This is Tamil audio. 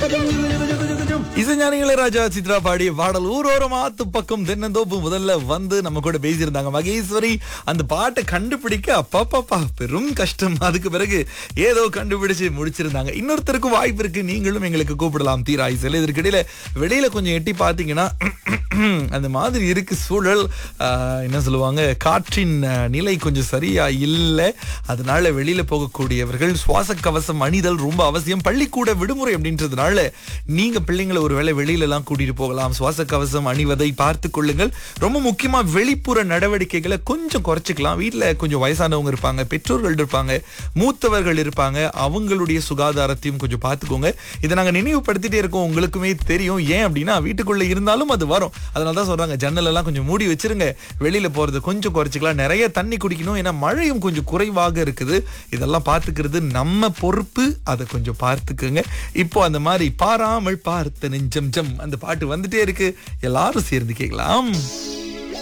இசைஞானிகளே ராஜா சித்ரா பாடிய பாடல் ஊரோரம் ஆத்து பக்கம் தென்னந்தோப்பு முதல்ல வந்து நம்ம கூட பேசியிருந்தாங்க மகேஸ்வரி அந்த பாட்டை கண்டுபிடிக்க அப்பப்பப்பா பெரும் கஷ்டம் அதுக்கு பிறகு ஏதோ கண்டுபிடிச்சு முடிச்சிருந்தாங்க இன்னொருத்தருக்கும் வாய்ப்பு இருக்கு நீங்களும் எங்களுக்கு கூப்பிடலாம் தீரா இசையில இதற்கிடையில வெளியில கொஞ்சம் எட்டி பார்த்தீங்கன்னா அந்த மாதிரி இருக்கு சூழல் ஆஹ், என்ன சொல்லுவாங்க காற்றின் ஆஹ், நிலை கொஞ்சம் சரியா இல்லை அதனால வெளியில போகக்கூடியவர்கள் சுவாச கவசம் அணிதல் ரொம்ப அவசியம் பள்ளிக்கூட விடுமுறை அப்படின்றதுனால நீங்க பிள்ளைங்களை ஒருவேளை வெளியில எல்லாம் கூட்டிட்டு போகலாம் சுவாச கவசம் அணிவதை பார்த்து கொள்ளுங்கள் ரொம்ப முக்கியமா வெளிப்புற நடவடிக்கைகளை கொஞ்சம் குறைச்சிக்கலாம் வீட்ல கொஞ்சம் வயசானவங்க இருப்பாங்க பெற்றோர்கள் இருப்பாங்க மூத்தவர்கள் இருப்பாங்க அவங்களுடைய சுகாதாரத்தையும் கொஞ்சம் பார்த்துக்கோங்க இதை நாங்க நினைவுபடுத்திட்டே இருக்கோம் உங்களுக்குமே தெரியும் ஏன் அப்படின்னா வீட்டுக்குள்ள இருந்தாலும் அது வரும் அதனால தான் சொல்றாங்க ஜன்னல் எல்லாம் கொஞ்சம் மூடி வச்சிருங்க வெளியில போறது கொஞ்சம் குறைச்சிக்கலாம் நிறைய தண்ணி குடிக்கணும் ஏன்னா மழையும் கொஞ்சம் குறைவாக இருக்குது இதெல்லாம் பார்த்துக்கிறது நம்ம பொறுப்பு அதை கொஞ்சம் பார்த்துக்குங்க இப்போ அந்த மாதிரி பாராமல் பார்த்த நெஞ்சம் ஜம் அந்த பாட்டு வந்துட்டே இருக்கு எல்லாரும் சேர்ந்து கேட்கலாம்